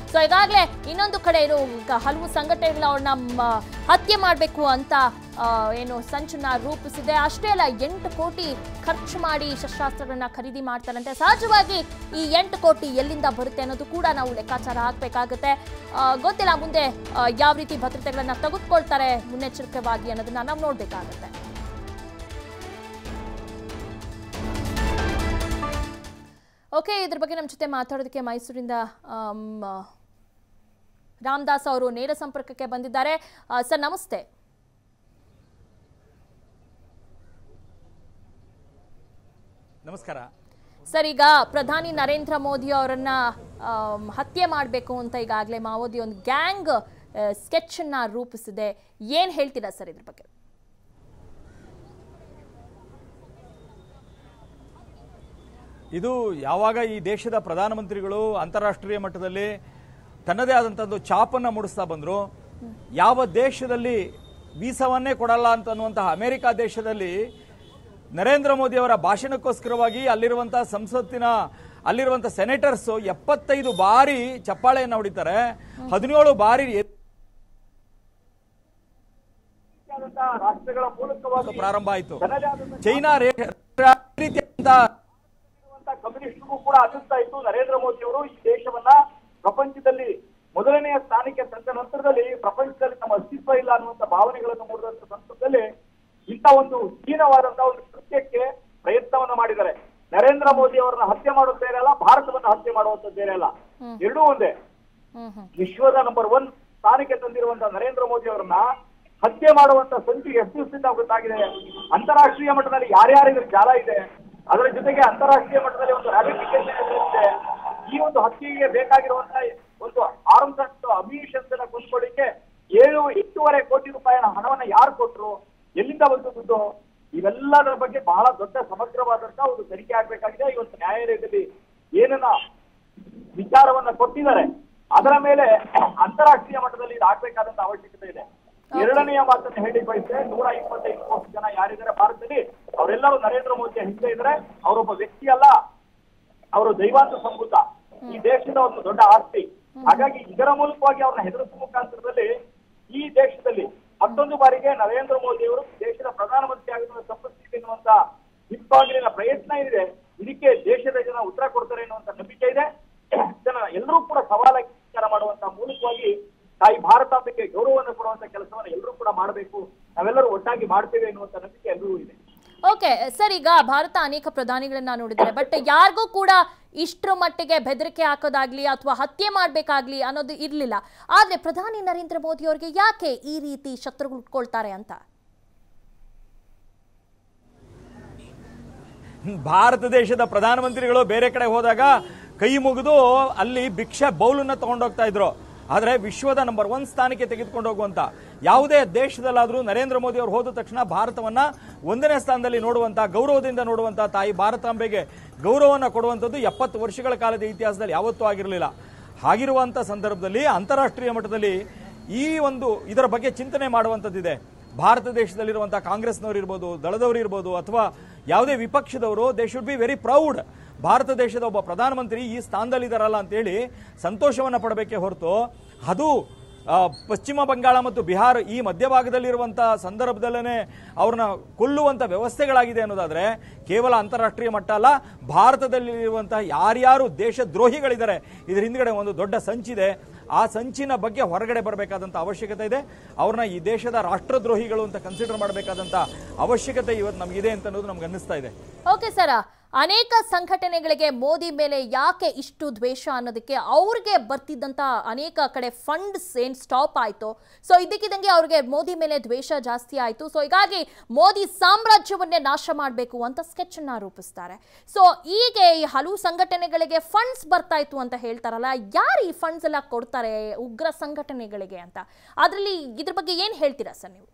so ಈಗಾಗಲೇ ಇನ್ನೊಂದು ಕಡೆ ಏನು ಗ- ಹಲವು ಸಂಘಟನೆಗಳನ್ನ ಮ- ಹತ್ಯೆ ಮಾಡಬೇಕು ಅಂತ ಆ, ಏನು ಸಂಚನ್ನ ರೂಪಿಸಿದೆ ಅಷ್ಟೇ ಅಲ್ಲ ಎಂಟು ಕೋಟಿ ಖರ್ಚು ಮಾಡಿ ಶಸ್ತ್ರಾಸ್ತ್ರಗಳನ್ನ ಖರೀದಿ ಮಾಡ್ತಾರಂತೆ ಸಹಜವಾಗಿ ಈ ಎಂಟು ಕೋಟಿ ಎಲ್ಲಿಂದ ಬರುತ್ತೆ ಅನ್ನೋದು ಕೂಡ ನಾವು ಲೆಕ್ಕಾಚಾರ ಹಾಕಬೇಕಾಗುತ್ತೆ ಗೊತ್ತಿಲ್ಲ ಮುಂದೆ ಆ, ಯಾವ ರೀತಿ ಭದ್ರತೆಗಳನ್ನ ತೆಗೆದುಕೊಳ್ತಾರೆ ಮುನ್ನೆಚ್ಚರಿಕೆವಾಗಿ ಅನ್ನೋದನ್ನ ನಾವು ನೋಡಬೇಕಾಗುತ್ತೆ ಓಕೆ ಇದ್ರ ಬಗ್ಗೆ ನಮ್ಮ ಜೊತೆ ಮಾತಾಡೋದಕ್ಕೆ ಮೈಸೂರಿಂದ ಆಮ್, ರಾಮದಾಸ್ ಅವರು ನೇರ ಸಂಪರ್ಕಕ್ಕೆ ಬಂದಿದ್ದಾರೆ ಆ, ಸರ್ ನಮಸ್ತೆ ನಮಸ್ಕಾರ ಸರ್ ಈಗ ಪ್ರಧಾನಿ ನರೇಂದ್ರ ಮೋದಿ ಅವರನ್ನ ಆಮ್, ಹತ್ಯೆ ಮಾಡಬೇಕು ಅಂತ ಈಗಾಗಲೇ ಮಾವೋದಿ ಒಂದು ಗ್ಯಾಂಗ್ ಸ್ಕೆಚ್ ಅನ್ನ ರೂಪಿಸಿದೆ ಏನ್ ಹೇಳ್ತೀರಾ ಸರ್ ಇದ್ರ ಬಗ್ಗೆ ಇದು ಯಾವಾಗ ಈ ದೇಶದ ಪ್ರಧಾನಮಂತ್ರಿಗಳು ಅಂತಾರಾಷ್ಟ್ರೀಯ ಮಟ್ಟದಲ್ಲಿ ತನ್ನದೇ ಆದಂಥದ್ದು ಚಾಪನ್ನ ಮೂಡಿಸ್ತಾ ಬಂದ್ರು ಯಾವ ದೇಶದಲ್ಲಿ ವೀಸಾವನ್ನೇ ಕೊಡಲ್ಲ ಅಂತ ಅನ್ನುವಂತಹ ಅಮೆರಿಕ ದೇಶದಲ್ಲಿ ನರೇಂದ್ರ ಮೋದಿ ಅವರ ಭಾಷಣಕ್ಕೋಸ್ಕರವಾಗಿ ಅಲ್ಲಿರುವಂತಹ ಸಂಸತ್ತಿನ ಅಲ್ಲಿರುವಂತಹ ಸೆನೆಟರ್ಸ್ ಎಪ್ಪತ್ತೈದು ಬಾರಿ ಚಪ್ಪಾಳೆಯನ್ನು ಹೊಡಿತಾರೆ ಹದಿನೇಳು ಬಾರಿ ಎ- ರಾಷ್ಟ್ರಗಳ ಮೂಲಕವಾಗಿ ಪ್ರಾರಂಭ ಆಯಿತು ತನ್ನದೇ ಆದಂತಹ ಚೈನಾ ರೇ- ರೀತಿಯಾದಂಥ ಇರುವಂತಹ ಕಮ್ಯುನಿಸ್ಟ್ಗೂ ಕೂಡ ಅನ್ನಿಸ್ತಾ ಇತ್ತು ನರೇಂದ್ರ ಮೋದಿ ಅವರು ಈ ದೇಶವನ್ನ ಪ್ರಪಂಚದಲ್ಲಿ ಮೊದಲನೆಯ ಸ್ಥಾನಕ್ಕೆ ತಂದ ನಂತರದಲ್ಲಿ ಪ್ರಪಂಚದಲ್ಲಿ ನಮ್ಮ ಅಸ್ತಿತ್ವ ಇಲ್ಲ ಅನ್ನುವಂತ ಭಾವನೆಗಳನ್ನು ಮೂಡಿದಂತ ಸಂದರ್ಭದಲ್ಲಿ ಇಂಥ ಒಂದು ಹೀನವಾದಂತಹ ಒಂದು ಕೃತ್ಯಕ್ಕೆ ಪ್ರಯತ್ನವನ್ನ ಮಾಡಿದ್ದಾರೆ ನರೇಂದ್ರ ಮೋದಿ ಅವರನ್ನ ಹತ್ಯೆ ಮಾಡೋದು ಬೇರೆ ಅಲ್ಲ ಭಾರತವನ್ನ ಹತ್ಯೆ ಮಾಡುವಂತದ್ದು ಬೇರೆ ಅಲ್ಲ ಎರಡೂ ಒಂದೇ ಹ್ಮ್ ಹ್ಮ್ ವಿಶ್ವದ ನಂಬರ್ ಒನ್ ಸ್ಥಾನಕ್ಕೆ ತಂದಿರುವಂತಹ ನರೇಂದ್ರ ಮೋದಿ ಅವರನ್ನ ಹತ್ಯೆ ಮಾಡುವಂತ ಸಂಚು ಎಷ್ಟು ದಿವಸದಿಂದ ಗೊತ್ತಾಗಿದೆ ಅಂತಾರಾಷ್ಟ್ರೀಯ ಮಟ್ಟದಲ್ಲಿ ಯಾರ್ಯಾರು ಇದ್ರ ಜಾಲ ಇದೆ ಅದರ ಜೊತೆಗೆ ಅಂತಾರಾಷ್ಟ್ರೀಯ ಮಟ್ಟದಲ್ಲಿ ಒಂದು ರಾಟಿಫಿಕೇಶನ್ ಇದೆ ಈ ಒಂದು ಹತ್ಯೆಗೆ ಬೇಕಾಗಿರುವಂತಹ ಒಂದು ಆರ್ಮ್ಸ್ ಅಂಡ್ ಅಮ್ಯೂಷನ್ಸ್ ಅನ್ನ ಕೊಂಡ್ಕೊಳ್ಳಿಕ್ಕೆ ಏಳು ಎಂಟೂವರೆ ಕೋಟಿ ರೂಪಾಯಿನ ಹಣವನ್ನ ಯಾರು ಕೊಟ್ರು ಎಲ್ಲಿಂದ ಬಂತು ದುಡ್ಡು ಇವೆಲ್ಲದರ ಬಗ್ಗೆ ಬಹಳ ದೊಡ್ಡ ಸಮಗ್ರವಾದಂತಹ ಒಂದು ತನಿಖೆ ಆಗ್ಬೇಕಾಗಿದೆ ಇವತ್ತು ನ್ಯಾಯಾಲಯದಲ್ಲಿ ಏನನ್ನ ವಿಚಾರವನ್ನ ಕೊಟ್ಟಿದ್ದಾರೆ ಅದರ ಮೇಲೆ ಅಂತಾರಾಷ್ಟ್ರೀಯ ಮಟ್ಟದಲ್ಲಿ ಇದು ಆಗ್ಬೇಕಾದಂತ ಅವಶ್ಯಕತೆ ಇದೆ ಎರಡನೆಯ ಮಾತನ್ನ ಹೇಳಿ ಬಯಸಿದ್ರೆ ನೂರ ಇಪ್ಪತ್ತೈದು ಕೋಟಿ ಜನ ಯಾರಿದ್ದಾರೆ ಭಾರತದಲ್ಲಿ ಅವರೆಲ್ಲರೂ ನರೇಂದ್ರ ಮೋದಿಯ ಹಿಂದೆ ಇದ್ರೆ ಅವರೊಬ್ಬ ವ್ಯಕ್ತಿ ಅಲ್ಲ ಅವರು ದೈವಾಂತ ಸಂಭೂತ ಈ ದೇಶದ ಒಂದು ದೊಡ್ಡ ಆಸ್ತಿ ಹಾಗಾಗಿ ಇದರ ಮೂಲಕವಾಗಿ ಅವ್ರನ್ನ ಹೆದರಿಸುವ ಮುಖಾಂತರದಲ್ಲಿ ಈ ದೇಶದಲ್ಲಿ ಮತ್ತೊಂದು ಬಾರಿಗೆ ನರೇಂದ್ರ ಮೋದಿ ಅವರು ದೇಶದ ಪ್ರಧಾನಮಂತ್ರಿ ಆಗುವ ತಪ್ಪಿಸ್ತೀವಿ ಎನ್ನುವಂತ ಹಿಪ್ಪಾಗಿನ ಪ್ರಯತ್ನ ಇದೆ ಇದಕ್ಕೆ ದೇಶದ ಜನ ಉತ್ತರ ಕೊಡ್ತಾರೆ ಎನ್ನುವಂತ ನಂಬಿಕೆ ಇದೆ ಜನ ಎಲ್ಲರೂ ಕೂಡ ಸವಾಲಾಗಿ ವಿಚಾರ ಮಾಡುವಂತ ಮೂಲಕವಾಗಿ ತಾಯಿ ಭಾರತಾಂಬೆಗೆ ಗೌರವವನ್ನು ಕೊಡುವಂತ ಕೆಲಸವನ್ನು ಎಲ್ಲರೂ ಕೂಡ ಮಾಡಬೇಕು ನಾವೆಲ್ಲರೂ ಒಟ್ಟಾಗಿ ಮಾಡ್ತೇವೆ ಎನ್ನುವಂತ ನಂಬಿಕೆ ಎಲ್ಲರೂ ಇದೆ ಓಕೆ ಸರ್ ಈಗ ಭಾರತ ಅನೇಕ ಪ್ರಧಾನಿಗಳನ್ನ ನೋಡಿದ್ದಾರೆ ಬಟ್ ಯಾರಿಗೂ ಕೂಡ ಇಷ್ಟರ ಮಟ್ಟಿಗೆ ಬೆದರಿಕೆ ಹಾಕೋದಾಗ್ಲಿ ಅಥವಾ ಹತ್ಯೆ ಮಾಡ್ಬೇಕಾಗ್ಲಿ ಅನ್ನೋದು ಇರ್ಲಿಲ್ಲ ಆದ್ರೆ ಪ್ರಧಾನಿ ನರೇಂದ್ರ ಮೋದಿ ಅವರಿಗೆ ಯಾಕೆ ಈ ರೀತಿ ಶತ್ರುಗಳು ಉಟ್ಕೊಳ್ತಾರೆ ಅಂತ ಭಾರತ ದೇಶದ ಪ್ರಧಾನಮಂತ್ರಿಗಳು ಬೇರೆ ಕಡೆ ಹೋದಾಗ ಕೈ ಮುಗಿದು ಅಲ್ಲಿ ಭಿಕ್ಷೆ ಬೌಲನ್ನ ತಗೊಂಡೋಗ್ತಾ ಇದ್ರು ಆದ್ರೆ ವಿಶ್ವದ ನಂಬರ್ ಒನ್ ಸ್ಥಾನಕ್ಕೆ ತೆಗೆದುಕೊಂಡು ಹೋಗುವಂತ ಯಾವುದೇ ದೇಶದಲ್ಲಾದ್ರೂ ನರೇಂದ್ರ ಮೋದಿ ಅವರು ಹೋದ ತಕ್ಷಣ ಭಾರತವನ್ನ ಒಂದನೇ ಸ್ಥಾನದಲ್ಲಿ ನೋಡುವಂತ ಗೌರವದಿಂದ ನೋಡುವಂತ ತಾಯಿ ಭಾರತಾಂಬೆಗೆ ಗೌರವವನ್ನು ಕೊಡುವಂಥದ್ದು ಎಪ್ಪತ್ತು ವರ್ಷಗಳ ಕಾಲದ ಇತಿಹಾಸದಲ್ಲಿ ಯಾವತ್ತೂ ಆಗಿರಲಿಲ್ಲ ಹಾಗಿರುವಂತ ಸಂದರ್ಭದಲ್ಲಿ ಅಂತಾರಾಷ್ಟ್ರೀಯ ಮಟ್ಟದಲ್ಲಿ ಈ ಒಂದು ಇದರ ಬಗ್ಗೆ ಚಿಂತನೆ ಮಾಡುವಂಥದ್ದಿದೆ ಭಾರತ ದೇಶದಲ್ಲಿರುವಂತಹ ಕಾಂಗ್ರೆಸ್ನವರು ಇರ್ಬೋದು ದಳದವರು ಇರ್ಬೋದು ಅಥವಾ ಯಾವುದೇ ವಿಪಕ್ಷದವರು they should be very proud Bharat ದೇಶದ ಒಬ್ಬ ಪ್ರಧಾನಮಂತ್ರಿ ಈ ಸ್ಥಾನದಲ್ಲಿದ್ದಾರಲ್ಲ ಅಂತೇಳಿ ಸಂತೋಷವನ್ನ ಪಡಬೇಕೇ ಹೊರತು ಅದು ಆ, ಪಶ್ಚಿಮ ಬಂಗಾಳ ಮತ್ತು ಬಿಹಾರ ಈ ಮಧ್ಯಭಾಗದಲ್ಲಿರುವಂತಹ ಸಂದರ್ಭದಲ್ಲೇ ಅವ್ರನ್ನ ಕೊಲ್ಲುವಂತ ವ್ಯವಸ್ಥೆಗಳಾಗಿದೆ ಅನ್ನೋದಾದ್ರೆ ಕೇವಲ ಅಂತಾರಾಷ್ಟ್ರೀಯ ಮಟ್ಟ ಅಲ್ಲ ಭಾರತದಲ್ಲಿರುವಂತಹ ಯಾರ್ಯಾರು ದೇಶ ದ್ರೋಹಿಗಳಿದ್ದಾರೆ ಇದರ ಹಿಂದ್ಗಡೆ ಒಂದು ದೊಡ್ಡ ಸಂಚಿದೆ ಆ ಸಂಚಿನ ಬಗ್ಗೆ ಹೊರಗಡೆ ಬರಬೇಕಾದಂತ ಅವಶ್ಯಕತೆ ಇದೆ ಅವ್ರನ್ನ ಈ ದೇಶದ ರಾಷ್ಟ್ರದ್ರೋಹಿಗಳು ಅಂತ ಕನ್ಸಿಡರ್ ಮಾಡಬೇಕಾದಂತ ಅವಶ್ಯಕತೆ ಇವತ್ತು ನಮಗಿದೆ ಅಂತ ಅನ್ನೋದು ನಮ್ಗೆ ಅನ್ನಿಸ್ತಾ ಇದೆ ಓಕೆ ಸರ್ ಅನೇಕ ಸಂಘಟನೆಗಳಿಗೆ ಮೋದಿ ಮೇಲೆ ಯಾಕೆ ಇಷ್ಟು ದ್ವೇಷ ಅನ್ನೋದಕ್ಕೆ ಅವ್ರಿಗೆ ಬರ್ತಿದ್ದಂತ ಅನೇಕ ಕಡೆ ಫಂಡ್ಸ್ ಏನ್ ಸ್ಟಾಪ್ ಆಯ್ತು ಸೊ ಇದಕ್ಕಿದಂಗೆ ಅವ್ರಿಗೆ ಮೋದಿ ಮೇಲೆ ದ್ವೇಷ ಜಾಸ್ತಿ ಆಯ್ತು ಸೊ ಹೀಗಾಗಿ ಮೋದಿ ಸಾಮ್ರಾಜ್ಯವನ್ನೇ ನಾಶ ಮಾಡಬೇಕು ಅಂತ ಸ್ಕೆಚ್ ಅನ್ನ ರೂಪಿಸ್ತಾರೆ ಸೊ ಹೀಗೆ ಈ ಹಲವು ಸಂಘಟನೆಗಳಿಗೆ ಫಂಡ್ಸ್ ಬರ್ತಾ ಇತ್ತು ಅಂತ ಹೇಳ್ತಾರಲ್ಲ ಯಾರು ಈ ಫಂಡ್ಸ್ ಎಲ್ಲ ಕೊಡ್ತಾರೆ ಉಗ್ರ ಸಂಘಟನೆಗಳಿಗೆ ಅಂತ ಅದರಲ್ಲಿ ಇದ್ರ ಬಗ್ಗೆ ಏನ್ ಹೇಳ್ತೀರಾ ಸರ್ ನೀವು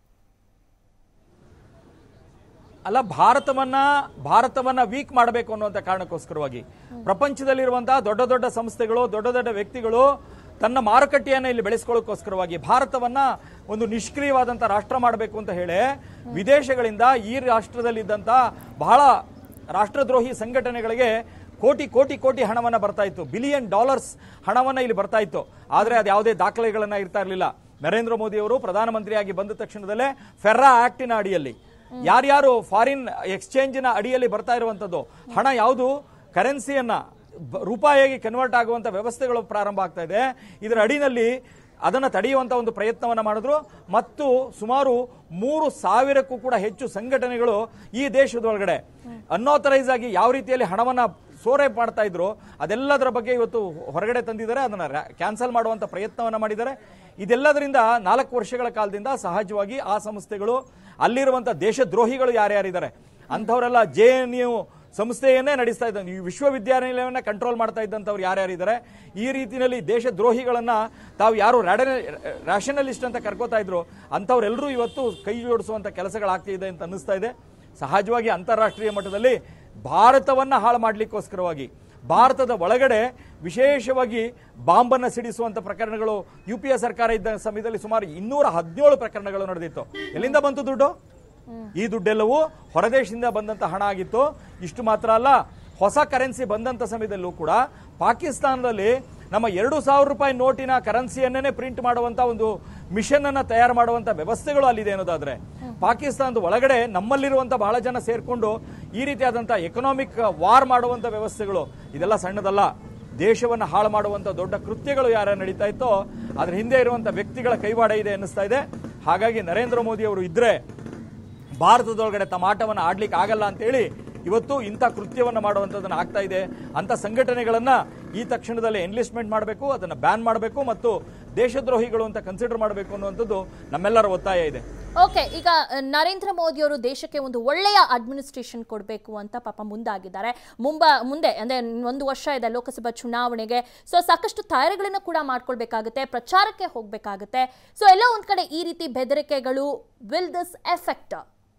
ಅಲ್ಲ ಭಾರತವನ್ನ ಭಾರತವನ್ನ ವೀಕ್ ಮಾಡಬೇಕು ಅನ್ನುವಂಥ ಕಾರಣಕ್ಕೋಸ್ಕರವಾಗಿ ಪ್ರಪಂಚದಲ್ಲಿರುವಂತಹ ದೊಡ್ಡ ದೊಡ್ಡ ಸಂಸ್ಥೆಗಳು ದೊಡ್ಡ ದೊಡ್ಡ ವ್ಯಕ್ತಿಗಳು ತನ್ನ ಮಾರುಕಟ್ಟೆಯನ್ನು ಇಲ್ಲಿ ಬೆಳೆಸ್ಕೊಳ್ಳೋಕ್ಕೋಸ್ಕರವಾಗಿ ಭಾರತವನ್ನ ಒಂದು ನಿಷ್ಕ್ರಿಯವಾದಂಥ ರಾಷ್ಟ್ರ ಮಾಡಬೇಕು ಅಂತ ಹೇಳಿ ವಿದೇಶಗಳಿಂದ ಈ ರಾಷ್ಟ್ರದಲ್ಲಿದ್ದಂಥ ಬಹಳ ರಾಷ್ಟ್ರದ್ರೋಹಿ ಸಂಘಟನೆಗಳಿಗೆ ಕೋಟಿ ಕೋಟಿ ಕೋಟಿ ಹಣವನ್ನ ಬರ್ತಾ ಇತ್ತು ಬಿಲಿಯನ್ ಡಾಲರ್ಸ್ ಹಣವನ್ನ ಇಲ್ಲಿ ಬರ್ತಾ ಇತ್ತು ಆದ್ರೆ ಅದು ಯಾವುದೇ ದಾಖಲೆಗಳನ್ನ ಇರ್ತಾ ಇರಲಿಲ್ಲ ನರೇಂದ್ರ ಮೋದಿ ಅವರು ಪ್ರಧಾನಮಂತ್ರಿಯಾಗಿ ಬಂದ ತಕ್ಷಣದಲ್ಲೇ ಫೆರ್ರಾ ಆಕ್ಟಿನ ಅಡಿಯಲ್ಲಿ ಯಾರ್ಯಾರು ಫಾರಿನ್ ಎಕ್ಸ್ಚೇಂಜಿನ ಅಡಿಯಲ್ಲಿ ಬರ್ತಾ ಇರುವಂತದ್ದು ಹಣ ಯಾವುದು ಕರೆನ್ಸಿಯನ್ನ ಬ- ರೂಪಾಯಿಯಾಗಿ ಕನ್ವರ್ಟ್ ಆಗುವಂತ ವ್ಯವಸ್ಥೆಗಳು ಪ್ರಾರಂಭ ಆಗ್ತಾ ಇದೆ ಇದರ ಅಡಿನಲ್ಲಿ ಅದನ್ನು ತಡೆಯುವಂತ ಒಂದು ಪ್ರಯತ್ನವನ್ನ ಮಾಡಿದ್ರು ಮತ್ತು ಸುಮಾರು ಮೂರು ಸಾವಿರಕ್ಕೂ ಕೂಡ ಹೆಚ್ಚು ಸಂಘಟನೆಗಳು ಈ ದೇಶದೊಳಗಡೆ ಅನ್ಆಥರೈಸ್ ಆಗಿ ಯಾವ ರೀತಿಯಲ್ಲಿ ಹಣವನ್ನ ಸೋರೆ ಮಾಡ್ತಾ ಇದ್ರು ಅದೆಲ್ಲದರ ಬಗ್ಗೆ ಇವತ್ತು ಹೊರಗಡೆ ತಂದಿದ್ದಾರೆ ಅದನ್ನ ಕ್ಯಾನ್ಸಲ್ ಮಾಡುವಂತ ಪ್ರಯತ್ನವನ್ನ ಮಾಡಿದ್ದಾರೆ ಇದೆಲ್ಲದರಿಂದ ನಾಲ್ಕು ವರ್ಷಗಳ ಕಾಲದಿಂದ ಸಹಜವಾಗಿ ಆ ಸಂಸ್ಥೆಗಳು ಅಲ್ಲಿರುವಂತ ದೇಶದ್ರೋಹಿಗಳು ಯಾರ್ಯಾರಿದ್ದಾರೆ ಅಂಥವರೆಲ್ಲ ಜೆ ಎನ್ ಯು ಸಂಸ್ಥೆಯನ್ನೇ ನಡೆಸ್ತಾ ಇದ್ದ ಈ ವಿಶ್ವವಿದ್ಯಾನಿಲಯವನ್ನ ಕಂಟ್ರೋಲ್ ಮಾಡ್ತಾ ಇದ್ದಂಥವ್ರು ಯಾರ್ಯಾರಿದ್ದಾರೆ ಈ ರೀತಿಯಲ್ಲಿ ದೇಶದ್ರೋಹಿಗಳನ್ನ ತಾವು ಯಾರು ರ್ಯಾಷನಲಿಸ್ಟ್ ಅಂತ ಕರ್ಕೋತಾ ಇದ್ರು ಅಂಥವ್ರೆಲ್ಲರೂ ಇವತ್ತು ಕೈ ಜೋಡಿಸುವಂತ ಕೆಲಸಗಳಾಗ್ತಿದೆ ಅಂತ ಅನ್ನಿಸ್ತಾ ಇದೆ ಸಹಜವಾಗಿ ಅಂತಾರಾಷ್ಟ್ರೀಯ ಮಟ್ಟದಲ್ಲಿ ಭಾರತವನ್ನ ಹಾಳು ಮಾಡ್ಲಿಕ್ಕೋಸ್ಕರವಾಗಿ ಭಾರತದ ಒಳಗಡೆ ವಿಶೇಷವಾಗಿ ಬಾಂಬನ್ನ ಸಿಡಿಸುವಂತ ಪ್ರಕರಣಗಳು ಯು ಪಿ ಎ ಸರ್ಕಾರ ಇದ್ದ ಸಮಯದಲ್ಲಿ ಸುಮಾರು ಇನ್ನೂರ ಹದಿನೇಳು ಪ್ರಕರಣಗಳು ನಡೆದಿತ್ತು ಎಲ್ಲಿಂದ ಬಂತು ದುಡ್ಡು ಈ ದುಡ್ಡೆಲ್ಲವೂ ಹೊರದೇಶದಿಂದ ಬಂದಂತ ಹಣ ಆಗಿತ್ತು ಇಷ್ಟು ಮಾತ್ರ ಅಲ್ಲ ಹೊಸ ಕರೆನ್ಸಿ ಬಂದಂತ ಸಮಯದಲ್ಲೂ ಕೂಡ ಪಾಕಿಸ್ತಾನದಲ್ಲಿ ನಮ್ಮ ಎರಡು ಸಾವಿರ ರೂಪಾಯಿ ನೋಟಿನ ಕರೆನ್ಸಿಯನ್ನೇ ಪ್ರಿಂಟ್ ಮಾಡುವಂತ ಒಂದು ಮಿಷನ್ ಅನ್ನ ತಯಾರು ಮಾಡುವಂತ ವ್ಯವಸ್ಥೆಗಳು ಅಲ್ಲಿದೆ ಅನ್ನೋದಾದ್ರೆ ಪಾಕಿಸ್ತಾನದ ಒಳಗಡೆ ನಮ್ಮಲ್ಲಿರುವಂತ ಬಹಳ ಜನ ಸೇರ್ಕೊಂಡು ಈ ರೀತಿಯಾದಂತ ಎಕನಾಮಿಕ್ ವಾರ್ ಮಾಡುವಂತ ವ್ಯವಸ್ಥೆಗಳು ಇದೆಲ್ಲ ಸಣ್ಣದಲ್ಲ ದೇಶವನ್ನು ಹಾಳು ಮಾಡುವಂತ ದೊಡ್ಡ ಕೃತ್ಯಗಳು ಯಾರ ನಡೀತಾ ಇತ್ತೋ ಅದ್ರ ಹಿಂದೆ ಇರುವಂತ ವ್ಯಕ್ತಿಗಳ ಕೈವಾಡ ಇದೆ ಅನ್ನಿಸ್ತಾ ಇದೆ ಹಾಗಾಗಿ ನರೇಂದ್ರ ಮೋದಿ ಅವರು ಇದ್ರೆ ಭಾರತದೊಳಗಡೆ ತಮ್ಮ ಆಟವನ್ನು ಆಡ್ಲಿಕ್ಕೆ ಆಗಲ್ಲ ಅಂತೇಳಿ ಇವತ್ತು ಇಂಥ ಕೃತ್ಯವನ್ನ ಮಾಡುವಂಥದ್ದನ್ನ ಆಗ್ತಾ ಇದೆ ಅಂತ ಸಂಘಟನೆಗಳನ್ನ ಈ ತಕ್ಷಣದಲ್ಲಿ ಎನ್ಲಿಸ್ಟ್ಮೆಂಟ್ ಮಾಡಬೇಕು ಅದನ್ನ ಬ್ಯಾನ್ ಮಾಡಬೇಕು ಮತ್ತು ದೇಶದ್ರೋಹಿಗಳು ಅಂತ ಕನ್ಸಿಡರ್ ಮಾಡಬೇಕು ಅನ್ನುವಂಥದ್ದು ನಮ್ಮೆಲ್ಲರ ಒತ್ತಾಯ ಇದೆ ಓಕೆ ಈಗ ಅ, ನರೇಂದ್ರ ಮೋದಿ ಅವರು ದೇಶಕ್ಕೆ ಒಂದು ಒಳ್ಳೆಯ ಅಡ್ಮಿನಿಸ್ಟ್ರೇಷನ್ ಕೊಡಬೇಕು ಅಂತ ಪಾಪ ಮುಂದಾಗಿದ್ದಾರೆ ಮುಂಬ ಮುಂದೆ ಅಂದ್ರೆ ಒಂದು ವರ್ಷ ಇದೆ ಲೋಕಸಭಾ ಚುನಾವಣೆಗೆ ಸೊ ಸಾಕಷ್ಟು ತಯಾರಿಗಳನ್ನು ಕೂಡ ಮಾಡ್ಕೊಳ್ಬೇಕಾಗುತ್ತೆ ಪ್ರಚಾರಕ್ಕೆ ಹೋಗ್ಬೇಕಾಗುತ್ತೆ ಸೊ ಎಲ್ಲ ಒಂದ್ ಕಡೆ ಈ ರೀತಿ ಬೆದರಿಕೆಗಳು ವಿಲ್ ದಿಸ್ ಎಫೆಕ್ಟ್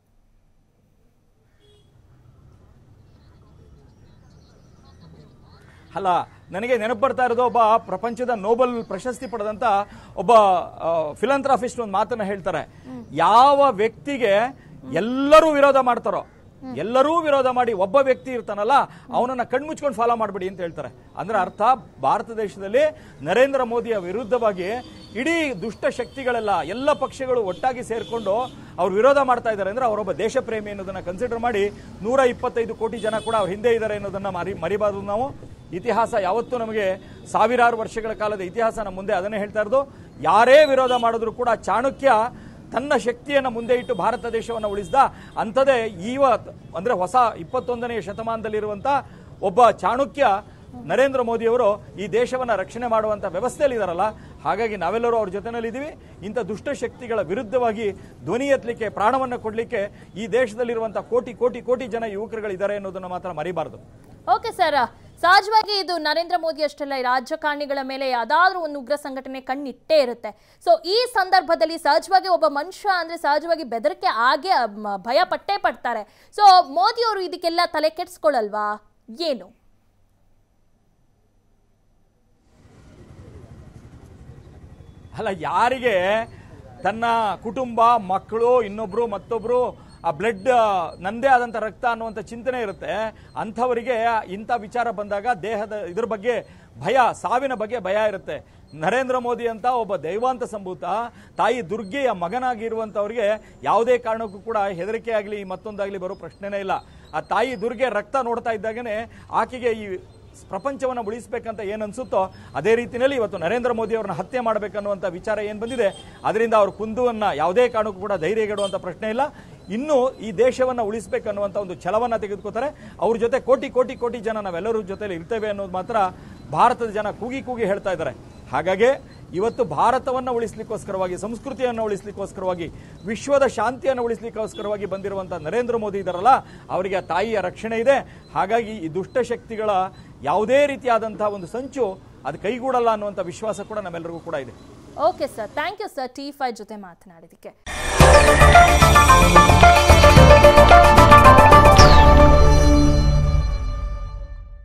ಅಲ್ಲ ನನಗೆ ನೆನಪು ಬರ್ತಾ ಇರೋದು ಒಬ್ಬ ಪ್ರಪಂಚದ ನೋಬೆಲ್ ಪ್ರಶಸ್ತಿ ಪಡೆದಂತ ಒಬ್ಬ ಫಿಲಂಥ್ರಾಫಿಸ್ಟ್ ಒಂದು ಮಾತನ್ನ ಹೇಳ್ತಾರೆ ಯಾವ ವ್ಯಕ್ತಿಗೆ ಎಲ್ಲರೂ ವಿರೋಧ ಮಾಡ್ತಾರೋ ಎಲ್ಲರೂ ವಿರೋಧ ಮಾಡಿ ಒಬ್ಬ ವ್ಯಕ್ತಿ ಇರ್ತಾನಲ್ಲ ಅವನನ್ನ ಕಣ್ಮುಚ್ಕೊಂಡು ಫಾಲೋ ಮಾಡ್ಬಿಡಿ ಅಂತ ಹೇಳ್ತಾರೆ ಅಂದ್ರೆ ಅರ್ಥ ಭಾರತ ದೇಶದಲ್ಲಿ ನರೇಂದ್ರ ಮೋದಿಯ ವಿರುದ್ಧವಾಗಿ ಇಡೀ ದುಷ್ಟ ಶಕ್ತಿಗಳೆಲ್ಲ ಎಲ್ಲ ಪಕ್ಷಗಳು ಒಟ್ಟಾಗಿ ಸೇರ್ಕೊಂಡು ಅವ್ರು ವಿರೋಧ ಮಾಡ್ತಾ ಇದ್ದಾರೆ ಅಂದ್ರೆ ಅವರೊಬ್ಬ ದೇಶ ಪ್ರೇಮಿ ಅನ್ನೋದನ್ನ ಕನ್ಸಿಡರ್ ಮಾಡಿ ನೂರ ಇಪ್ಪತ್ತೈದು ಕೋಟಿ ಜನ ಕೂಡ ಅವ್ರ ಹಿಂದೆ ಇದ್ದಾರೆ ಅನ್ನೋದನ್ನ ಮರಿ ಮರಿಬಾರದು ನಾವು ಇತಿಹಾಸ ಯಾವತ್ತೂ ನಮಗೆ ಸಾವಿರಾರು ವರ್ಷಗಳ ಕಾಲದ ಇತಿಹಾಸ ನಮ್ಮ ಮುಂದೆ ಅದನ್ನೇ ಹೇಳ್ತಾ ಇರೋದು ಯಾರೇ ವಿರೋಧ ಮಾಡಿದ್ರು ಕೂಡ ಚಾಣಕ್ಯ ತನ್ನ ಶಕ್ತಿಯನ್ನು ಮುಂದೆ ಇಟ್ಟು ಭಾರತ ದೇಶವನ್ನು ಉಳಿಸಿದ ಅಂಥದೇ ಇವತ್ ಅಂದ್ರೆ ಹೊಸ ಇಪ್ಪತ್ತೊಂದನೆಯ ಶತಮಾನದಲ್ಲಿರುವಂತ ಒಬ್ಬ ಚಾಣಕ್ಯ ನರೇಂದ್ರ ಮೋದಿಯವರು ಈ ದೇಶವನ್ನ ರಕ್ಷಣೆ ಮಾಡುವಂತ ವ್ಯವಸ್ಥೆಯಲ್ಲಿ ಇದಾರಲ್ಲ ಹಾಗಾಗಿ ನಾವೆಲ್ಲರೂ ಅವ್ರ ಜೊತೆನಲ್ಲಿದ್ದೀವಿ ಇಂಥ ದುಷ್ಟ ಶಕ್ತಿಗಳ ವಿರುದ್ಧವಾಗಿ ಧ್ವನಿ ಎತ್ತಲಿಕ್ಕೆ ಪ್ರಾಣವನ್ನು ಕೊಡಲಿಕ್ಕೆ ಈ ದೇಶದಲ್ಲಿರುವಂತಹ ಕೋಟಿ ಕೋಟಿ ಕೋಟಿ ಜನ ಯುವಕರುಗಳಿದ್ದಾರೆ ಅನ್ನೋದನ್ನ ಮಾತ್ರ ಮರಿಬಾರದು ಓಕೆ ಸರ್ ಸಹಜವಾಗಿ ಇದು ನರೇಂದ್ರ ಮೋದಿ ಅಷ್ಟೆಲ್ಲ ಈ ರಾಜಕಾರಣಿಗಳ ಮೇಲೆ ಯಾವ್ದಾದ್ರೂ ಒಂದು ಉಗ್ರ ಸಂಘಟನೆ ಕಣ್ಣಿಟ್ಟೇ ಇರುತ್ತೆ ಸೊ ಈ ಸಂದರ್ಭದಲ್ಲಿ ಸಹಜವಾಗಿ ಒಬ್ಬ ಮನುಷ್ಯ ಅಂದ್ರೆ ಸಹಜವಾಗಿ ಬೆದರಿಕೆ ಆಗೇ ಮ, ಭಯ ಪಟ್ಟೇ ಪಡ್ತಾರೆ ಸೊ ಮೋದಿ ಅವರು ಇದಕ್ಕೆಲ್ಲ ತಲೆ ಕೆಡ್ಸ್ಕೊಳಲ್ವಾ ಏನು ಅಲ್ಲ ಯಾರಿಗೆ ತನ್ನ ಕುಟುಂಬ ಮಕ್ಕಳು ಇನ್ನೊಬ್ರು ಮತ್ತೊಬ್ರು ಆ ಬ್ಲಡ್ ನಂದೇ ಆದಂತ ರಕ್ತ ಅನ್ನುವಂಥ ಚಿಂತನೆ ಇರುತ್ತೆ ಅಂಥವರಿಗೆ ಇಂಥ ವಿಚಾರ ಬಂದಾಗ ದೇಹದ ಇದ್ರ ಬಗ್ಗೆ ಭಯ ಸಾವಿನ ಬಗ್ಗೆ ಭಯ ಇರುತ್ತೆ ನರೇಂದ್ರ ಮೋದಿ ಅಂತ ಒಬ್ಬ ದೈವಾಂತ ಸಂಭೂತ ತಾಯಿ ದುರ್ಗೆಯ ಮಗನಾಗಿರುವಂಥವ್ರಿಗೆ ಯಾವುದೇ ಕಾರಣಕ್ಕೂ ಕೂಡ ಹೆದರಿಕೆ ಆಗಲಿ ಮತ್ತೊಂದಾಗಲಿ ಬರೋ ಪ್ರಶ್ನೆನೇ ಇಲ್ಲ ಆ ತಾಯಿ ದುರ್ಗೆ ರಕ್ತ ನೋಡ್ತಾ ಇದ್ದಾಗನೇ ಆಕೆಗೆ ಈ ಪ್ರಪಂಚವನ್ನು ಉಳಿಸಬೇಕಂತ ಏನು ಅನ್ಸುತ್ತೋ ಅದೇ ರೀತಿಯಲ್ಲಿ ಇವತ್ತು ನರೇಂದ್ರ ಮೋದಿ ಅವರನ್ನ ಹತ್ಯೆ ಮಾಡಬೇಕನ್ನುವಂಥ ವಿಚಾರ ಏನು ಬಂದಿದೆ ಅದರಿಂದ ಅವ್ರ ಕುಂದುವನ್ನ ಯಾವುದೇ ಕಾರಣಕ್ಕೂ ಕೂಡ ಧೈರ್ಯಗೆಡುವಂಥ ಪ್ರಶ್ನೆ ಇಲ್ಲ ಇನ್ನು ಈ ದೇಶವನ್ನ ಉಳಿಸಬೇಕನ್ನುವಂಥ ಒಂದು ಛಲವನ್ನ ತೆಗೆದುಕೋತಾರೆ ಅವ್ರ ಜೊತೆ ಕೋಟಿ ಕೋಟಿ ಕೋಟಿ ಜನ ನಾವೆಲ್ಲರೂ ಜೊತೆಲಿ ಇರ್ತೇವೆ ಅನ್ನೋದು ಮಾತ್ರ ಭಾರತದ ಜನ ಕೂಗಿ ಕೂಗಿ ಹೇಳ್ತಾ ಇದ್ದಾರೆ ಹಾಗಾಗಿ ಇವತ್ತು ಭಾರತವನ್ನ ಉಳಿಸ್ಲಿಕ್ಕೋಸ್ಕರವಾಗಿ ಸಂಸ್ಕೃತಿಯನ್ನು ಉಳಿಸ್ಲಿಕ್ಕೋಸ್ಕರವಾಗಿ ವಿಶ್ವದ ಶಾಂತಿಯನ್ನು ಉಳಿಸ್ಲಿಕ್ಕೋಸ್ಕರವಾಗಿ ಬಂದಿರುವಂತ ನರೇಂದ್ರ ಮೋದಿ ಇದಾರಲ್ಲ ಅವರಿಗೆ ಆ ತಾಯಿಯ ರಕ್ಷಣೆ ಇದೆ ಹಾಗಾಗಿ ಈ ದುಷ್ಟಶಕ್ತಿಗಳ ಯಾವುದೇ ರೀತಿಯಾದಂತಹ ಒಂದು ಸಂಚು ಅದು ಕೈಗೂಡಲ್ಲ ಅನ್ನುವಂಥ ವಿಶ್ವಾಸ ಕೂಡ ನಮ್ಮೆಲ್ಲರಿಗೂ ಕೂಡ ಇದೆ okay sir thank you sir ಟಿ ಫೈ ಜೊತೆ ಮಾತನಾಡಿದಕ್ಕೆ